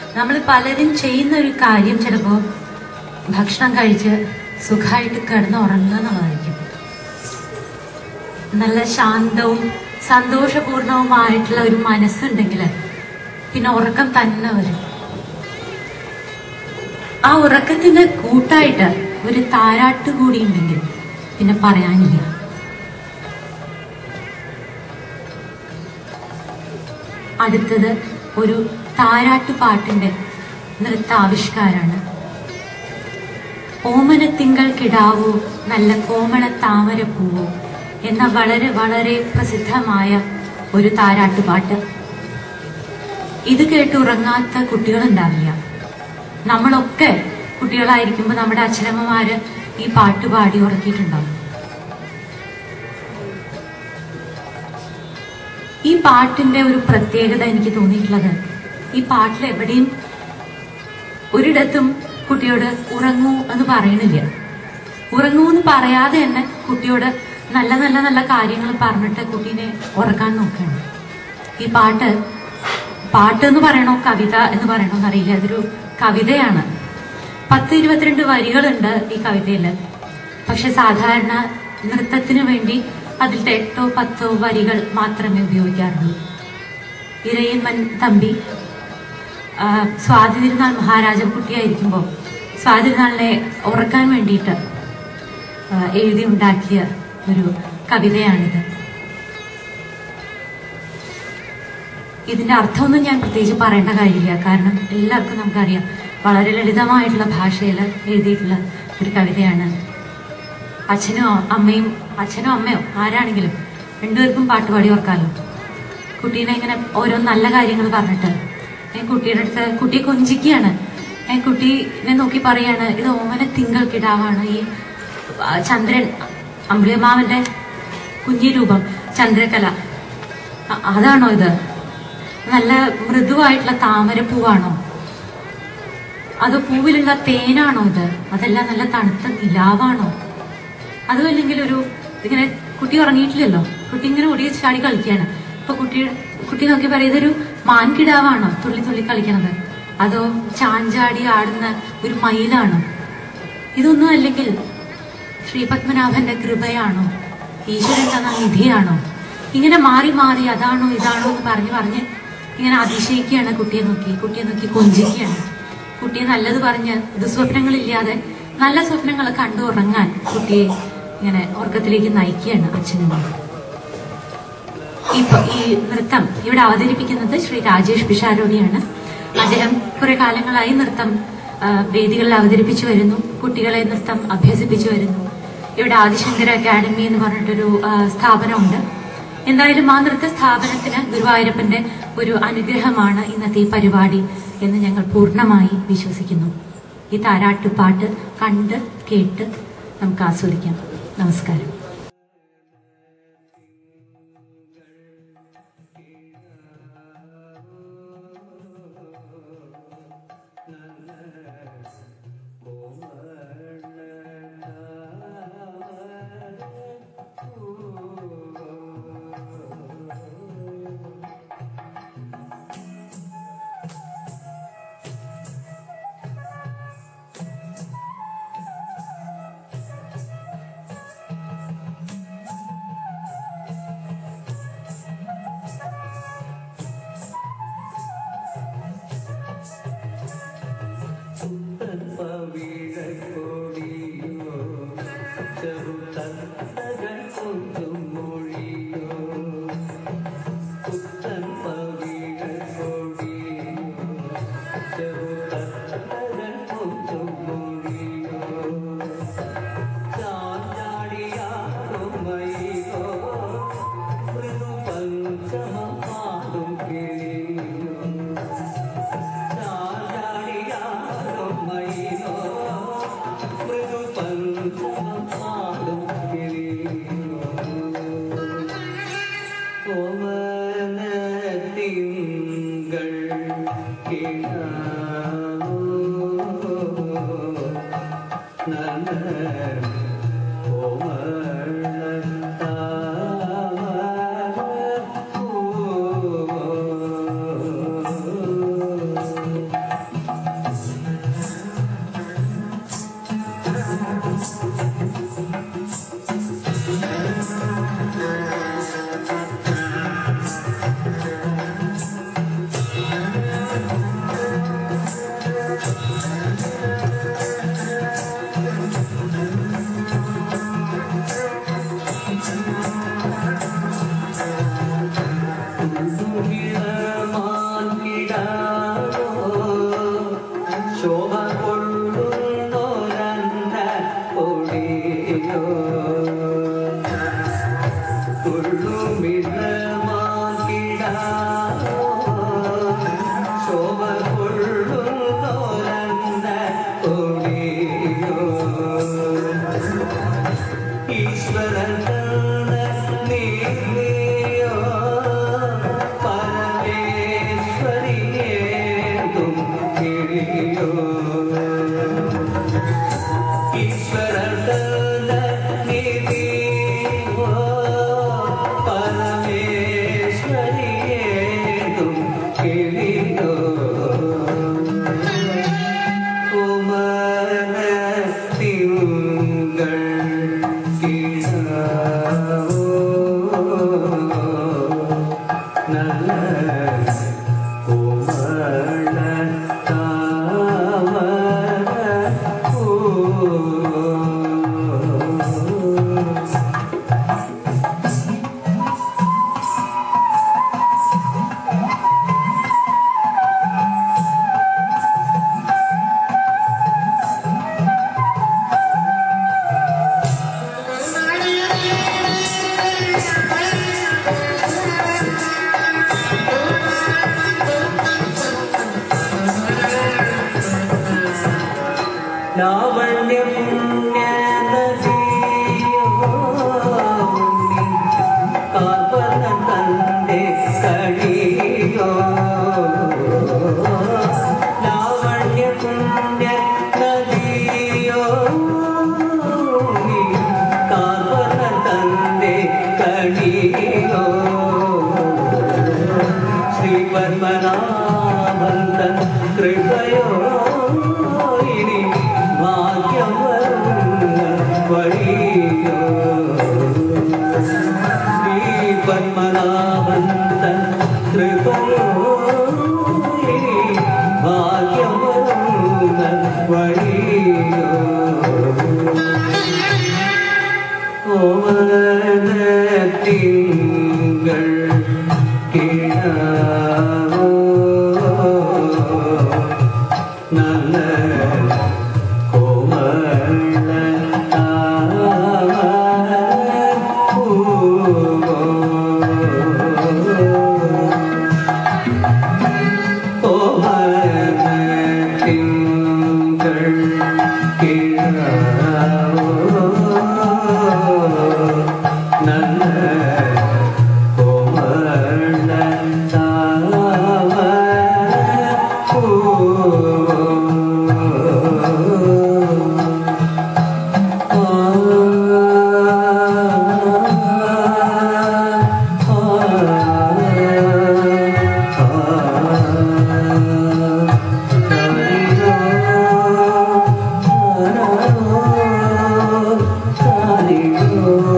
നമ്മൾ പലരും ചെയ്യുന്ന ഒരു കാര്യം ചിലപ്പോൾ ഭക്ഷണം കഴിച്ച് സുഖമായിട്ട് കിടന്ന് ഉറങ്ങുക എന്നുള്ളതായിരിക്കും നല്ല ശാന്തവും സന്തോഷപൂർണവുമായിട്ടുള്ള ഒരു മനസ്സുണ്ടെങ്കിൽ പിന്നെ ഉറക്കം തന്നെ വരും ആ ഉറക്കത്തിന് കൂട്ടായിട്ട് ഒരു താരാട്ട് കൂടി ഉണ്ടെങ്കിൽ പിന്നെ പറയാനില്ല അടുത്തത് ഒരു താരാട്ട് പാട്ടിന്റെ നൃത്താവിഷ്കാരാണ് ഓമനത്തിങ്കൾ കിടാവോ നല്ല കോമള താമരപ്പൂവോ എന്ന വളരെ വളരെ പ്രസിദ്ധമായ ഒരു താരാട്ടുപാട്ട് ഇത് കേട്ട് ഉറങ്ങാത്ത കുട്ടികളുണ്ടാവില്ല നമ്മളൊക്കെ കുട്ടികളായിരിക്കുമ്പോൾ നമ്മുടെ അച്ഛനമ്മമാര് ഈ പാട്ട് പാടി ഉറക്കിയിട്ടുണ്ടാവും ഈ പാട്ടിന്റെ ഒരു പ്രത്യേകത എനിക്ക് തോന്നിയിട്ടുള്ളത് ഈ പാട്ടിൽ എവിടെയും ഒരിടത്തും കുട്ടിയോട് ഉറങ്ങൂ എന്ന് പറയണില്ല ഉറങ്ങൂ എന്ന് പറയാതെ തന്നെ കുട്ടിയോട് നല്ല നല്ല നല്ല കാര്യങ്ങൾ പറഞ്ഞിട്ട് കുട്ടീനെ ഉറക്കാൻ നോക്കുകയാണ് ഈ പാട്ട് പാട്ട് എന്ന് പറയണോ കവിത എന്ന് പറയണോ എന്നറിയില്ല അതൊരു കവിതയാണ് പത്ത് ഇരുപത്തിരണ്ട് വരികളുണ്ട് ഈ കവിതയില് പക്ഷെ സാധാരണ നൃത്തത്തിന് വേണ്ടി അതിലത്തെ എട്ടോ പത്തോ വരികൾ മാത്രമേ ഉപയോഗിക്കാറുള്ളൂ ഇരയമ്മൻ തമ്പി ആ, സ്വാതി തിരുനാൾ മഹാരാജൻ കുട്ടിയായിരിക്കുമ്പോൾ സ്വാതി തിരുനാളിനെ ഉറക്കാൻ വേണ്ടിയിട്ട് ആ, എഴുതി ഉണ്ടാക്കിയ ഒരു കവിതയാണിത് ഇതിന്റെ അർത്ഥമൊന്നും ഞാൻ പ്രത്യേകിച്ച് പറയേണ്ട കാര്യമില്ല കാരണം എല്ലാവർക്കും നമുക്കറിയാം വളരെ ലളിതമായിട്ടുള്ള ഭാഷയിൽ എഴുതിയിട്ടുള്ള ഒരു കവിതയാണ് അച്ഛനോ അമ്മയും അച്ഛനോ അമ്മയോ ആരാണെങ്കിലും രണ്ടുപേർക്കും പാട്ട് പാടി ഓർക്കാമല്ലോ കുട്ടീനെ ഇങ്ങനെ ഓരോ നല്ല കാര്യങ്ങൾ പറഞ്ഞിട്ട് ഞാൻ കുട്ടിയുടെ അടുത്ത് കുട്ടിയെ കൊഞ്ചിക്കുകയാണ് ഞാൻ കുട്ടീനെ നോക്കി പറയാണ് ഇത് ഓമന തിങ്കൾ കിടാവാണ് ഈ ആ, ചന്ദ്രൻ അമ്പിളിയമ്മാവന്റെ കുഞ്ഞി രൂപം ചന്ദ്രകല അ- അതാണോ ഇത് നല്ല മൃദുവായിട്ടുള്ള താമരപ്പൂവാണോ അതോ പൂവിലുള്ള തേനാണോ ഇത് അതല്ല നല്ല തണുത്ത നിലാവാണോ അതും അല്ലെങ്കിൽ ഒരു ഇങ്ങനെ കുട്ടി ഉറങ്ങിയിട്ടില്ലല്ലോ കുട്ടി ഇങ്ങനെ ഓടി ചാടി കളിക്കുകയാണ് അപ്പൊ കുട്ടി കുട്ടി നോക്കി പറയും ഇതൊരു മാൻകിടാവാണോ തുള്ളി തുള്ളി കളിക്കണത് അതോ ചാഞ്ചാടി ആടുന്ന ഒരു മയിലാണോ ഇതൊന്നും അല്ലെങ്കിൽ ശ്രീപത്മനാഭന്റെ കൃപയാണോ ഈശ്വരൻ തന്ന നിധിയാണോ ഇങ്ങനെ മാറി മാറി അതാണോ ഇതാണോ എന്ന് പറഞ്ഞ് പറഞ്ഞ് ഇങ്ങനെ അതിശയിക്കുകയാണ് കുട്ടിയെ നോക്കി കുട്ടിയെ നോക്കി കൊഞ്ചിക്കുകയാണ് കുട്ടിയെ നല്ലത് പറഞ്ഞ് ദുസ്വപ്നങ്ങളില്ലാതെ നല്ല സ്വപ്നങ്ങൾ കണ്ടു ഉറങ്ങാൻ കുട്ടിയെ ഇങ്ങനെ ഉറക്കത്തിലേക്ക് നയിക്കുകയാണ് അച്ഛനും അമ്മയും. ഇപ്പൊ ഈ നൃത്തം ഇവിടെ അവതരിപ്പിക്കുന്നത് ശ്രീ രാജേഷ് പിഷാരോടിയാണ് അദ്ദേഹം കുറെ കാലങ്ങളായി നൃത്തം ആ, വേദികളിൽ അവതരിപ്പിച്ചു വരുന്നു കുട്ടികളെ നൃത്തം അഭ്യസിപ്പിച്ചു വരുന്നു ഇവിടെ ആദിശങ്കര അക്കാദമി എന്ന് പറഞ്ഞിട്ടൊരു ആ, സ്ഥാപനമുണ്ട് എന്തായാലും ആ നൃത്ത സ്ഥാപനത്തിന് ഗുരുവായൂരപ്പന്റെ ഒരു അനുഗ്രഹമാണ് ഇന്നത്തെ ഈ പരിപാടി എന്ന് ഞങ്ങൾ പൂർണ്ണമായി വിശ്വസിക്കുന്നു ഈ താരാട്ടുപാട്ട് കണ്ട് കേട്ട് നമുക്ക് ആസ്വദിക്കാം നമസ്കാരം തിങ്കൾ ഓമ നല്ല കോമള താമര പൂ. ലാവണ്യ പുണ്യ നദിയോ കാർബന തന്റെ കടിയോ ലാവണ്യ പുണ്യ നദിയോ കാർബന തന്റെ കടിയോ ശ്രീ പത്മനാഭന്ത കൃപയോ ഇനി ഭാഗ്യം വരുന്ന വഴിയോ ശ്രീ പത്മനാഭന്ത കൃപയോ ഇനി ഭാഗ്യം വരുന്ന വഴിയോ ഓവനത്തിങ്കൾ കിടാവോ നല്ല കോമള താമര പൂവോ. ഓവനത്തിങ്കൾ കിടാവോ നല്ല കോമള താമര പൂവോ. ആ